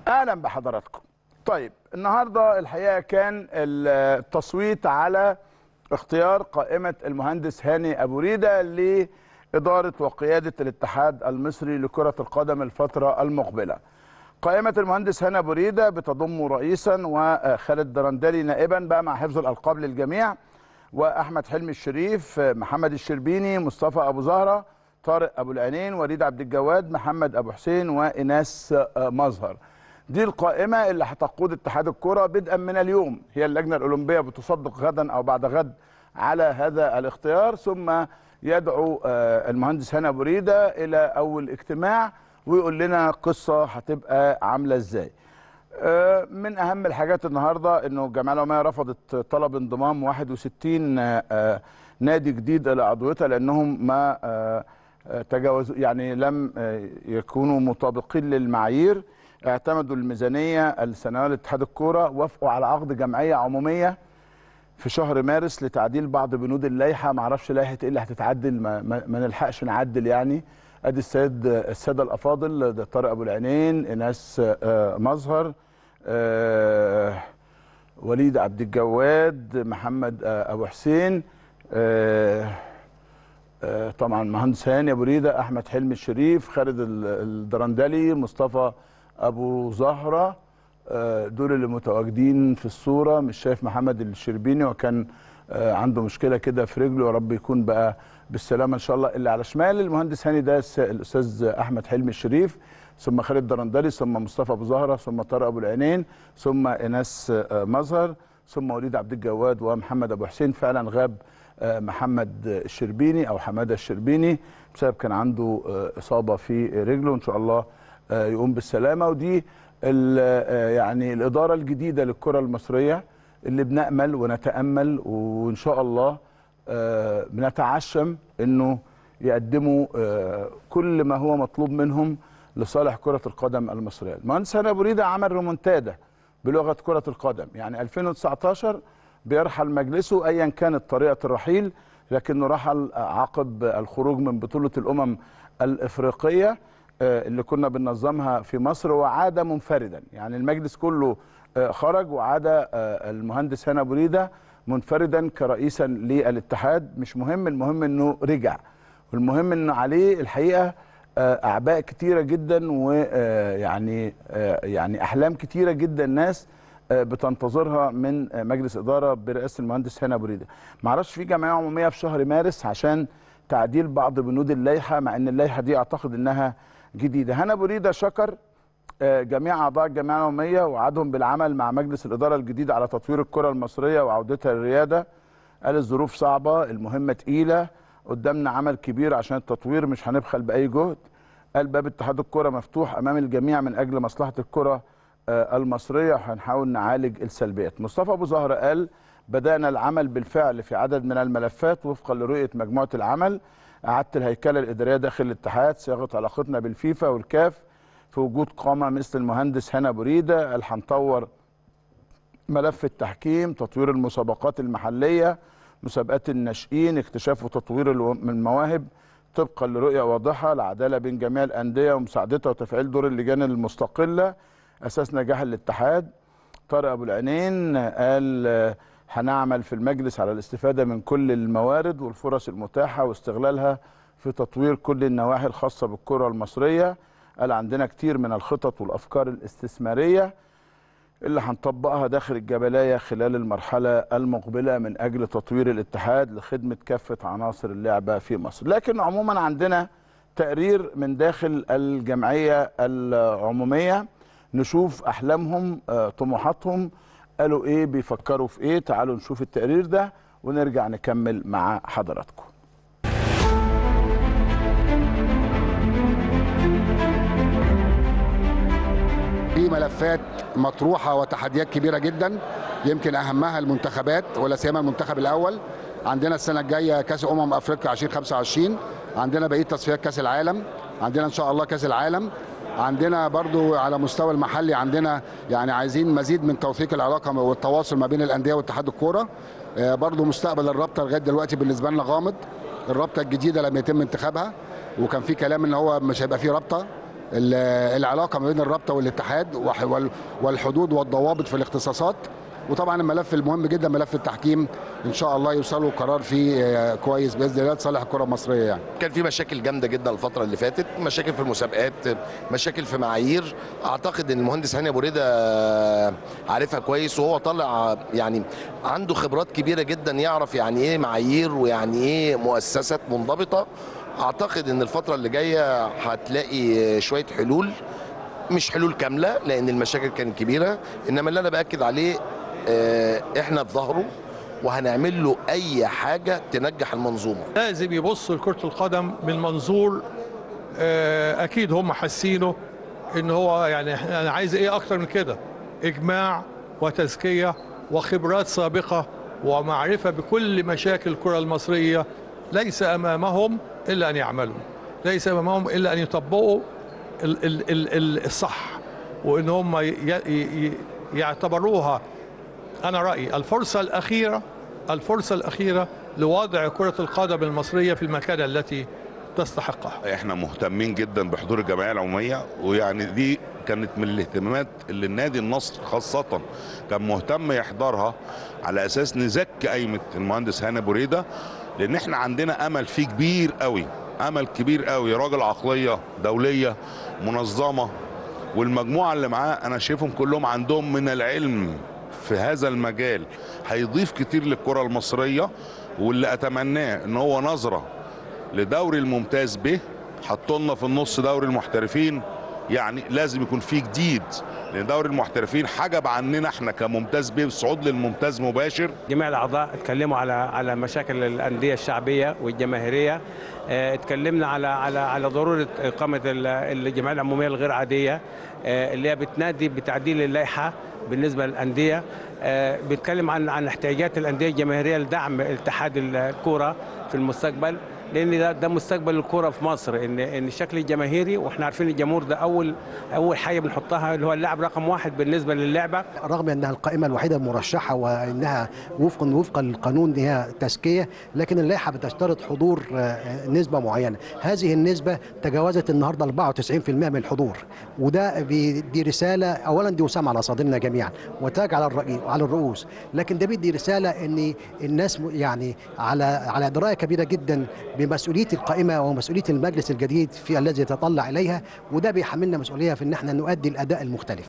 اهلا بحضراتكم طيب النهارده الحقيقه كان التصويت على اختيار قائمه المهندس هاني ابو ريده لاداره وقياده الاتحاد المصري لكره القدم الفتره المقبله قائمه المهندس هاني ابو ريده بتضم رئيسا وخالد درندلي نائبا بقى مع حفظ الالقاب للجميع واحمد حلمي الشريف محمد الشربيني مصطفى ابو زهره طارق ابو العينين وليد عبد الجواد محمد ابو حسين وايناس مظهر دي القائمه اللي هتقود اتحاد الكره بدءا من اليوم هي اللجنه الاولمبيه بتصدق غدا او بعد غد على هذا الاختيار ثم يدعو المهندس هاني ابو ريده الى اول اجتماع ويقول لنا قصه هتبقى عامله ازاي من اهم الحاجات النهارده انه الجمعيه العموميه رفضت طلب انضمام 61 نادي جديد الى عضويتها لانهم ما تجاوزوا يعني لم يكونوا مطابقين للمعايير اعتمدوا الميزانيه السنويه لاتحاد الكوره وافقوا على عقد جمعيه عموميه في شهر مارس لتعديل بعض بنود اللائحه ما اعرفش لائحه ايه اللي هتتعدل ما, ما, ما نلحقش نعدل يعني ادي السيد الساده الافاضل ده طارق ابو العينين ايناس مظهر آه وليد عبد الجواد محمد آه ابو حسين آه طبعا مهندس هاني ابو ريده احمد حلمي الشريف خالد الدرندلي مصطفى ابو زهره دول اللي متواجدين في الصوره مش شايف محمد الشربيني وكان عنده مشكله كده في رجله يا رب يكون بقى بالسلامه ان شاء الله اللي على شمال المهندس هاني ده الاستاذ احمد حلمي الشريف ثم خالد درندلي ثم مصطفى ابو زهره ثم طارق ابو العينين ثم ايناس مظهر ثم وليد عبد الجواد ومحمد ابو حسين فعلا غاب محمد الشربيني او حماده الشربيني بسبب كان عنده اصابه في رجله ان شاء الله يقوم بالسلامه ودي يعني الاداره الجديده للكره المصريه اللي بنامل ونتامل وان شاء الله بنتعشم انه يقدموا كل ما هو مطلوب منهم لصالح كره القدم المصريه. المهندس هاني ابو ريده عمل ريمونتادا بلغه كره القدم، يعني 2019 بيرحل مجلسه ايا كانت طريقه الرحيل لكنه رحل عقب الخروج من بطوله الامم الافريقيه اللي كنا بننظمها في مصر وعاد منفردا، يعني المجلس كله خرج وعاد المهندس هاني ابو ريده منفردا كرئيسا للاتحاد مش مهم المهم انه رجع والمهم انه عليه الحقيقه اعباء كتيره جدا ويعني يعني احلام كتيره جدا ناس بتنتظرها من مجلس اداره برئاسه المهندس هاني ابو ريده ما اعرفش في جمعيه عموميه في شهر مارس عشان تعديل بعض بنود اللائحه مع ان اللائحه دي اعتقد انها جديده هاني ابو ريده شكر جميع اعضاء الجمعيه العموميه وعدهم بالعمل مع مجلس الاداره الجديد على تطوير الكره المصريه وعودتها للرياده قال الظروف صعبه المهمه تقيله قدامنا عمل كبير عشان التطوير مش هنبخل باي جهد قال باب اتحاد الكره مفتوح امام الجميع من اجل مصلحه الكره المصريه وهنحاول نعالج السلبيات مصطفى ابو زهره قال بدانا العمل بالفعل في عدد من الملفات وفقا لرؤيه مجموعه العمل اعدت الهيكله الاداريه داخل الاتحاد صياغه علاقتنا بالفيفا والكاف في وجود قامه مثل المهندس هنا ابو ريده قال هنطور ملف التحكيم تطوير المسابقات المحليه مسابقات الناشئين اكتشاف وتطوير المواهب طبقا لرؤيه واضحه العداله بين جميع الانديه ومساعدتها وتفعيل دور اللجان المستقله اساس نجاح الاتحاد طارق ابو العينين قال هنعمل في المجلس على الاستفاده من كل الموارد والفرص المتاحه واستغلالها في تطوير كل النواحي الخاصه بالكره المصريه قال عندنا كتير من الخطط والافكار الاستثماريه اللي هنطبقها داخل الجبلايه خلال المرحله المقبله من اجل تطوير الاتحاد لخدمه كافه عناصر اللعبه في مصر لكن عموما عندنا تقرير من داخل الجمعيه العموميه نشوف احلامهم طموحاتهم قالوا ايه بيفكروا في ايه تعالوا نشوف التقرير ده ونرجع نكمل مع حضراتكم في ملفات مطروحه وتحديات كبيره جدا يمكن اهمها المنتخبات ولا سيما المنتخب الاول عندنا السنه الجايه كاس امم افريقيا 2025 عندنا بقيه تصفيات كاس العالم عندنا ان شاء الله كاس العالم عندنا برضو على مستوى المحلي عندنا يعني عايزين مزيد من توثيق العلاقه والتواصل ما بين الانديه واتحاد الكوره برضو مستقبل الرابطه لغايه دلوقتي بالنسبه لنا غامض الرابطه الجديده لم يتم انتخابها وكان في كلام ان هو مش هيبقى في رابطه ال- العلاقه ما بين الرابطه والاتحاد وح- وال- والحدود والضوابط في الاختصاصات وطبعا الملف المهم جدا ملف التحكيم ان شاء الله يوصلوا قرار فيه آه، كويس باذن الله لصالح الكره المصريه يعني كان في مشاكل جامده جدا الفتره اللي فاتت مشاكل في المسابقات مشاكل في معايير اعتقد ان المهندس هاني ابو ريده عارفها كويس وهو طالع يعني عنده خبرات كبيره جدا يعرف يعني ايه معايير ويعني ايه مؤسسات منضبطه اعتقد ان الفتره اللي جايه هتلاقي شويه حلول مش حلول كامله لان المشاكل كانت كبيره انما اللي انا باكد عليه آه، احنا في ظهره وهنعمل له اي حاجه تنجح المنظومه لازم يبصوا لكرة القدم من منظور آه، أكيد هم حاسينه إن هو يعني أنا عايز إيه أكتر من كده إجماع وتزكية وخبرات سابقة ومعرفة بكل مشاكل الكرة المصرية ليس أمامهم إلا أن يعملوا ليس أمامهم إلا أن يطبقوا ال- ال- ال- ال- الصح وإن هم ي- ي- يعتبروها أنا رأيي الفرصة الأخيرة الفرصة الأخيرة لوضع كرة القدم المصرية في المكانة التي تستحقها احنا مهتمين جدا بحضور الجمعيه العموميه ويعني دي كانت من الاهتمامات اللي النادي النصر خاصه كان مهتم يحضرها على اساس نزكي قايمه المهندس هاني ابو ريده لان احنا عندنا امل فيه كبير قوي امل كبير قوي راجل عقليه دوليه منظمه والمجموعه اللي معاه انا شايفهم كلهم عندهم من العلم في هذا المجال هيضيف كتير للكره المصريه واللي اتمناه ان هو نظره لدوري الممتاز به حطوا لنا في النص دوري المحترفين يعني لازم يكون في جديد لان دوري المحترفين حجب عننا احنا كممتاز به الصعود للممتاز مباشر جميع الاعضاء اتكلموا على على مشاكل الانديه الشعبيه والجماهيريه اه، اتكلمنا على على على ضروره اقامه ال- الجمعيه العموميه الغير عاديه اه، اللي هي بتنادي بتعديل اللائحه بالنسبه للانديه اه، بيتكلم عن عن احتياجات الانديه الجماهيريه لدعم اتحاد الكوره في المستقبل لان ده ده مستقبل الكوره في مصر ان ان الشكل الجماهيري واحنا عارفين الجمهور ده اول اول حاجه بنحطها اللي هو اللاعب رقم واحد بالنسبه للعبه رغم انها القائمه الوحيده المرشحه وانها وفقا وفقا للقانون هي تزكيه لكن اللائحه بتشترط حضور آه، نسبه معينه هذه النسبه تجاوزت النهارده 94% من الحضور وده بي- دي رساله اولا دي وسام على صدرنا جميعا وتاج على الرئي على الرؤوس لكن ده بيدي رساله ان الناس م- يعني على على درايه كبيره جدا بمسؤوليه القائمه ومسؤوليه المجلس الجديد في الذي يتطلع اليها وده بيحملنا مسؤوليه في ان احنا نؤدي الاداء المختلف